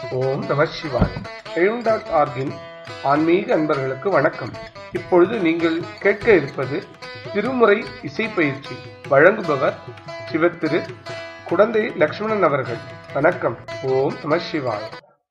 ஓம் நம சிவாய் எழும் டாட் ஆர்கின் ஆன்மீக அன்பர்களுக்கு வணக்கம் இப்பொழுது நீங்கள் கேட்க இருப்பது திருமுறை இசை பயிற்சி வழங்குபவர் சிவத்திரு குடந்தை லக்ஷ்மணன் அவர்கள் வணக்கம் ஓம் நம சிவாய்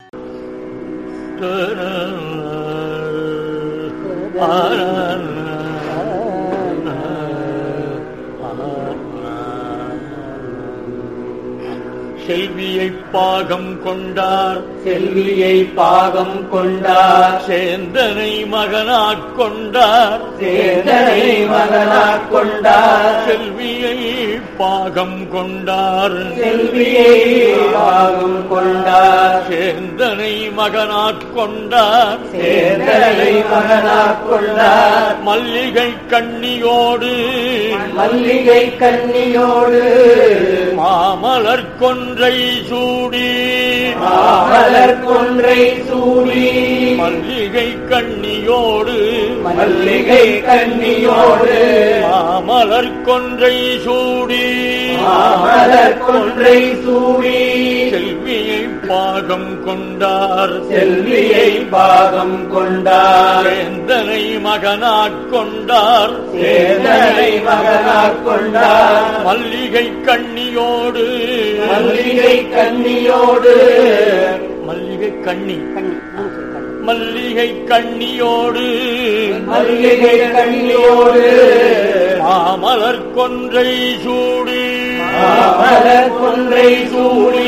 செல்வியை பாகம் கொண்டார் செல்வியை பாகம் கொண்டார் சேந்தனை மகனாக் கொண்டார் சேந்தனை மகனாக் கொண்டார் செல்வியை பாகம் கொண்டார் செல்வியை பாகம் கொண்டார் சேந்தனை மகனாக் கொண்டார் சேந்தனை மகனாக் கொண்டார் மல்லிகை கண்ணியோடு மல்லிகை கன்னியோடு மாமலர் கொன்றை சூடி மாமலர் கொன்றை சூடி மல்லிகை கண்ணியோடு மல்லிகை கன்னியோடு மாமலர் கொன்றை சூடி மாமலர் கொன்றை சூடி செல்வியை பாகம் கொண்டார் செல்வியை பாகம் கொண்டார் சேந்தனை மகனாக் கொண்டார் சேதனை மகனாக் கொண்டார் மல்லிகை கண்ணியோடு மல்லிகை கன்னியோடு மல்லிகை கண்ணி மல்லிகை கண்ணியோடு மல்லிகை கன்னியோடு மாமலர் கொன்றை சூடி மாமலர் கொன்றை சூடி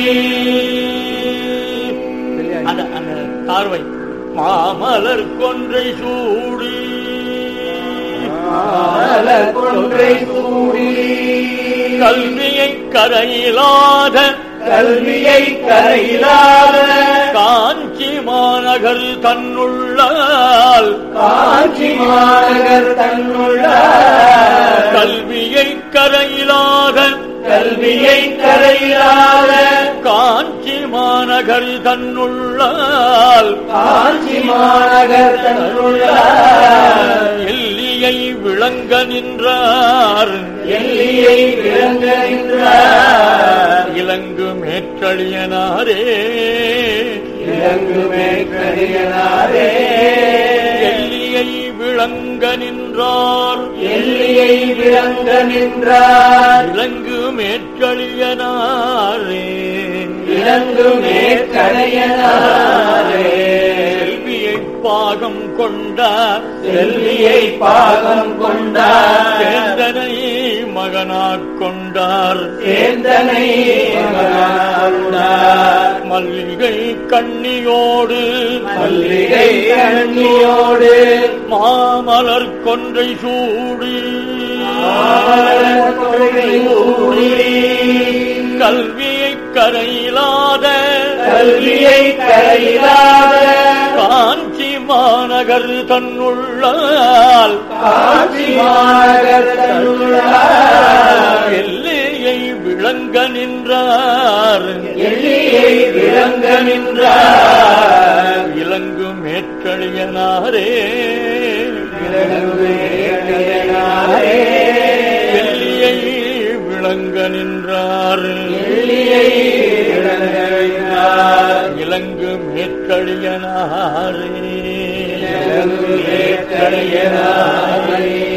அந்த அந்த தார்வை மாமலர் கொன்றை சூடி மாமலர் கொன்றை சூடி கல்வியை கரையிலாத கல்வியை கரையிலாத காஞ்சி மாநகர் தன்னுள்ளால் காஞ்சி மாநகர் தன்னுள்ள கல்வியை கரையிலாத கல்வியை கரையிலாத காஞ்சி மாநகர் தன்னுள்ளால் காஞ்சி மாநகர் தன்னுள்ள எல்லியை விளங்க நின்றார் எல்லியை விளங்க நின்ற இலங்கு மேற்றழியனாரே இலங்கு மேற்கரியனாரே எல்லியை விளங்க நின்றார் எல்லியை விளங்க நின்றார் இலங்கு மேற்றழியனாரே இலங்கு மேற்கடையனாரே செல்வியை பாகம் கொண்டார் செல்வியை பாகம் கொண்டார் சேந்தனை மகனாக் கொண்டார் சேந்தனை மகனார் மல்லிகை கண்ணியோடு மல்லிகை கண்ணியோடு மாமலர் கொன்றை சூடி மாமலர் கொள்கை ஊடி கல்வியை கரையிலாத கல்வியை கரையிலாத காஞ்சி மாநகர் தன்னுள்ளால் காட்சி மாநகர் தன்னுள்ளார் எல்லையை விளங்க நின்றார் எல்லியை விளங்க நின்றார் இலங்கு மேற்றழியனாரே இலங்கு மேற்கடையனாரே எல்லியை விளங்க நின்றார் எல்லியை விளங்க நின்றார் இலங்கு மேற்றழியனாரே இலங்கு மேற்கடையனாரே